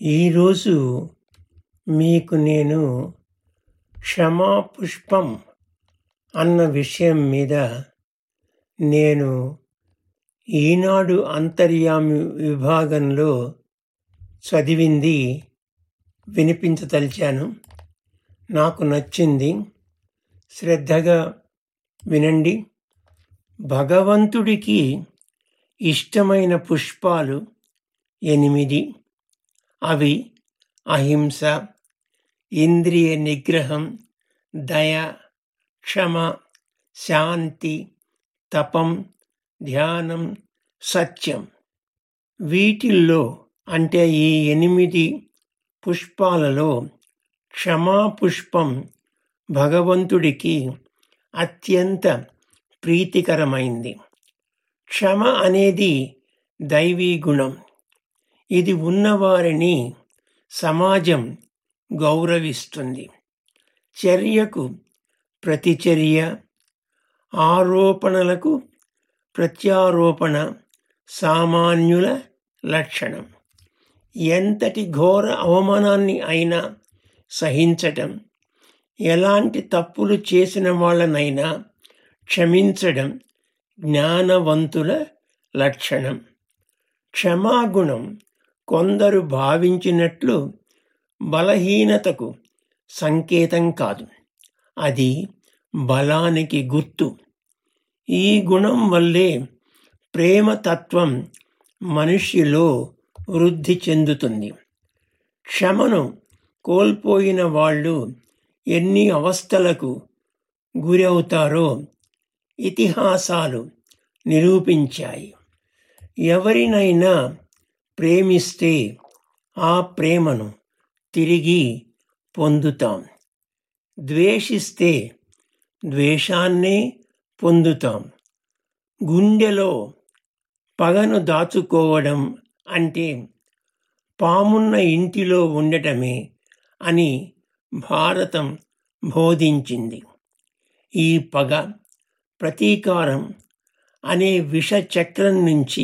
ఈరోజు మీకు నేను క్షమాపుష్పం అన్న విషయం మీద నేను ఈనాడు అంతర్యామి విభాగంలో చదివింది వినిపించదలిచాను నాకు నచ్చింది శ్రద్ధగా వినండి భగవంతుడికి ఇష్టమైన పుష్పాలు ఎనిమిది అవి అహింస ఇంద్రియ నిగ్రహం దయ క్షమ శాంతి తపం ధ్యానం సత్యం వీటిల్లో అంటే ఈ ఎనిమిది పుష్పాలలో క్షమా పుష్పం భగవంతుడికి అత్యంత ప్రీతికరమైంది క్షమ అనేది దైవీ గుణం ఇది ఉన్నవారిని సమాజం గౌరవిస్తుంది చర్యకు ప్రతిచర్య ఆరోపణలకు ప్రత్యారోపణ సామాన్యుల లక్షణం ఎంతటి ఘోర అవమానాన్ని అయినా సహించటం ఎలాంటి తప్పులు చేసిన వాళ్ళనైనా క్షమించడం జ్ఞానవంతుల లక్షణం క్షమాగుణం కొందరు భావించినట్లు బలహీనతకు సంకేతం కాదు అది బలానికి గుర్తు ఈ గుణం వల్లే ప్రేమతత్వం మనిషిలో వృద్ధి చెందుతుంది క్షమను కోల్పోయిన వాళ్ళు ఎన్ని అవస్థలకు గురి అవుతారో ఇతిహాసాలు నిరూపించాయి ఎవరినైనా ప్రేమిస్తే ఆ ప్రేమను తిరిగి పొందుతాం ద్వేషిస్తే ద్వేషాన్నే పొందుతాం గుండెలో పగను దాచుకోవడం అంటే పామున్న ఇంటిలో ఉండటమే అని భారతం బోధించింది ఈ పగ ప్రతీకారం అనే విష చక్రం నుంచి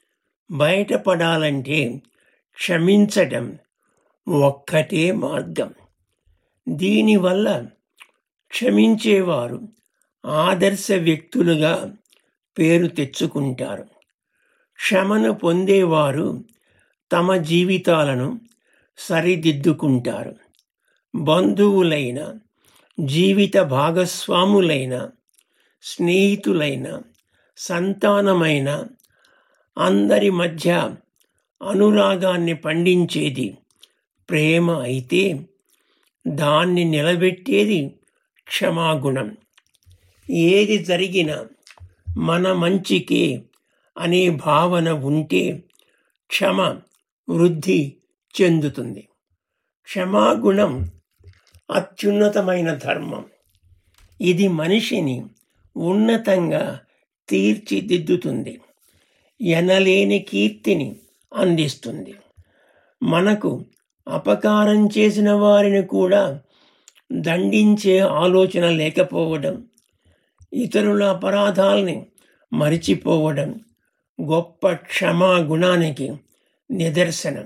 బయటపడాలంటే క్షమించటం ఒక్కటే మార్గం దీనివల్ల క్షమించేవారు ఆదర్శ వ్యక్తులుగా పేరు తెచ్చుకుంటారు క్షమను పొందేవారు తమ జీవితాలను సరిదిద్దుకుంటారు బంధువులైన జీవిత భాగస్వాములైన స్నేహితులైన సంతానమైన అందరి మధ్య అనురాగాన్ని పండించేది ప్రేమ అయితే దాన్ని నిలబెట్టేది క్షమాగుణం ఏది జరిగినా మన మంచికే అనే భావన ఉంటే క్షమ వృద్ధి చెందుతుంది క్షమాగుణం అత్యున్నతమైన ధర్మం ఇది మనిషిని ఉన్నతంగా తీర్చిదిద్దుతుంది ఎనలేని కీర్తిని అందిస్తుంది మనకు అపకారం చేసిన వారిని కూడా దండించే ఆలోచన లేకపోవడం ఇతరుల అపరాధాల్ని మరిచిపోవడం గొప్ప క్షమా గుణానికి నిదర్శనం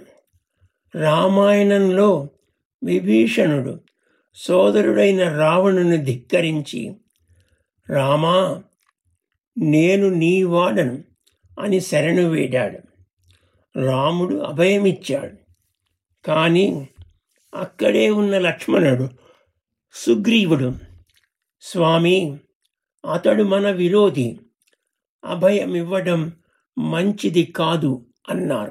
రామాయణంలో విభీషణుడు సోదరుడైన రావణుని ధిక్కరించి రామా నేను నీ వాడను అని శరణు వేడాడు రాముడు అభయమిచ్చాడు కానీ అక్కడే ఉన్న లక్ష్మణుడు సుగ్రీవుడు స్వామి అతడు మన విరోధి అభయమివ్వడం మంచిది కాదు అన్నారు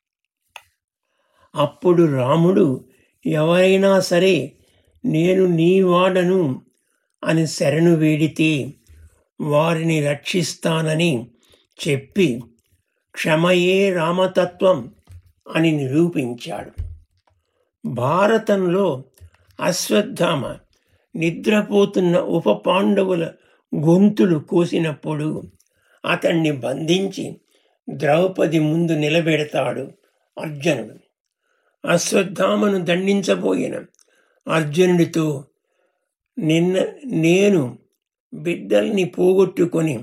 అప్పుడు రాముడు ఎవరైనా సరే నేను నీ వాడను అని శరణు వేడితే వారిని రక్షిస్తానని చెప్పి క్షమయే రామతత్వం అని నిరూపించాడు భారతంలో అశ్వత్థామ నిద్రపోతున్న ఉప పాండవుల గొంతులు కోసినప్పుడు అతన్ని బంధించి ద్రౌపది ముందు నిలబెడతాడు అర్జునుడు అశ్వత్థామను దండించబోయిన అర్జునుడితో నిన్న నేను బిడ్డల్ని పోగొట్టుకొని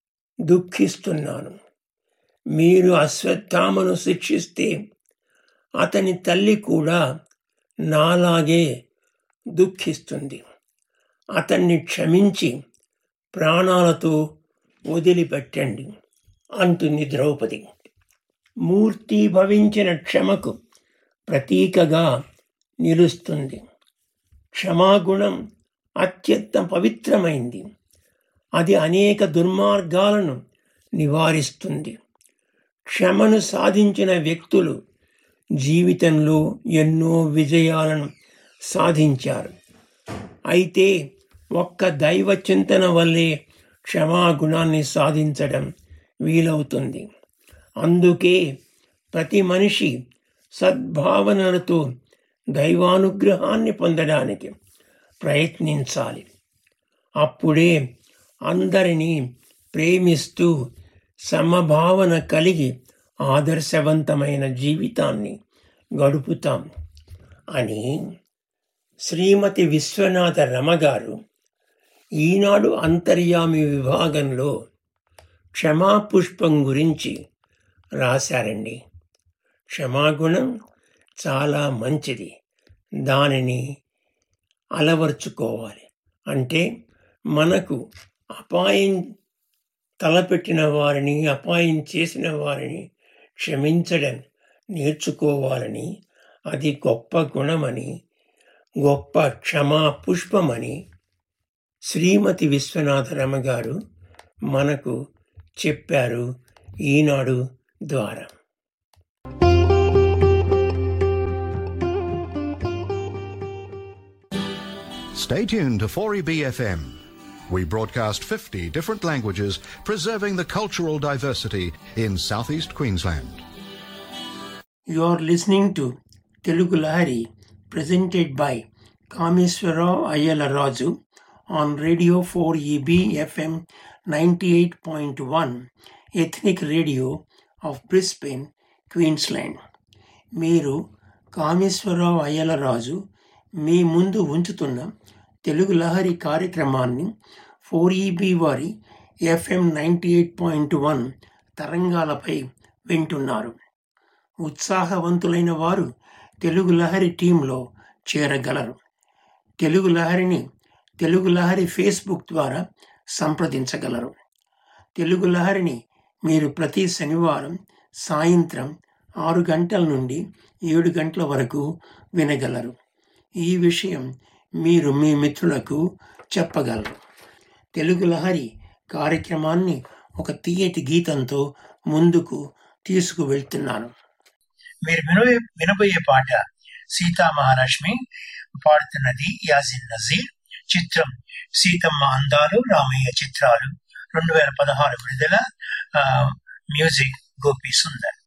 దుఃఖిస్తున్నాను మీరు అశ్వత్థామను శిక్షిస్తే అతని తల్లి కూడా నాలాగే దుఃఖిస్తుంది అతన్ని క్షమించి ప్రాణాలతో వదిలిపెట్టండి అంటుంది ద్రౌపది మూర్తి భవించిన క్షమకు ప్రతీకగా నిలుస్తుంది క్షమాగుణం అత్యంత పవిత్రమైంది అది అనేక దుర్మార్గాలను నివారిస్తుంది క్షమను సాధించిన వ్యక్తులు జీవితంలో ఎన్నో విజయాలను సాధించారు అయితే ఒక్క దైవ చింతన వల్లే క్షమాగుణాన్ని సాధించడం వీలవుతుంది అందుకే ప్రతి మనిషి సద్భావనలతో దైవానుగ్రహాన్ని పొందడానికి ప్రయత్నించాలి అప్పుడే అందరినీ ప్రేమిస్తూ సమభావన కలిగి ఆదర్శవంతమైన జీవితాన్ని గడుపుతాం అని శ్రీమతి విశ్వనాథ రమగారు ఈనాడు అంతర్యామి విభాగంలో క్షమాపుష్పం గురించి రాశారండి క్షమాగుణం చాలా మంచిది దానిని అలవర్చుకోవాలి అంటే మనకు అపాయం తలపెట్టిన వారిని అపాయం చేసిన వారిని క్షమించడం నేర్చుకోవాలని అది గొప్ప గుణమని గొప్ప క్షమా పుష్పమని శ్రీమతి విశ్వనాథరమ గారు మనకు చెప్పారు ఈనాడు ద్వారా Stay tuned to 4EBFM. We broadcast 50 different languages, preserving the cultural diversity in southeast Queensland. You are listening to Telugu Lahari presented by Kameswara Ayala Raju on Radio 4EB FM 98.1 Ethnic Radio of Brisbane, Queensland. మీరు కామేశ్వరరావు అయ్యలరాజు మీ ముందు ఉంచుతున్న తెలుగు లహరి కార్యక్రమాన్ని four E B వారి FM ninety eight point one తరంగాలపై వింటున్నారు ఉత్సాహవంతులైన వారు తెలుగు లహరి టీంలో చేరగలరు తెలుగు లహరిని తెలుగు లహరి ఫేస్బుక్ ద్వారా సంప్రదించగలరు తెలుగు లహరిని మీరు ప్రతి శనివారం సాయంత్రం ఆరు గంటల నుండి ఏడు గంటల వరకు వినగలరు ఈ విషయం మీరు మీ మిత్రులకు చెప్పగలరు తెలుగు లహరి కార్యక్రమాన్ని ఒక తీయటి గీతంతో ముందుకు తీసుకువెళ్తున్నాను మీరు వినబోయే వినబోయే పాట సీతా మహాలక్ష్మి పాడుతున్నది యాజిన్ నజీర్ చిత్రం సీతమ్మ అందాలు రామయ్య చిత్రాలు రెండు వేల పదహారు విడుదల ఆ, మ్యూజిక్ గోపి సుందర్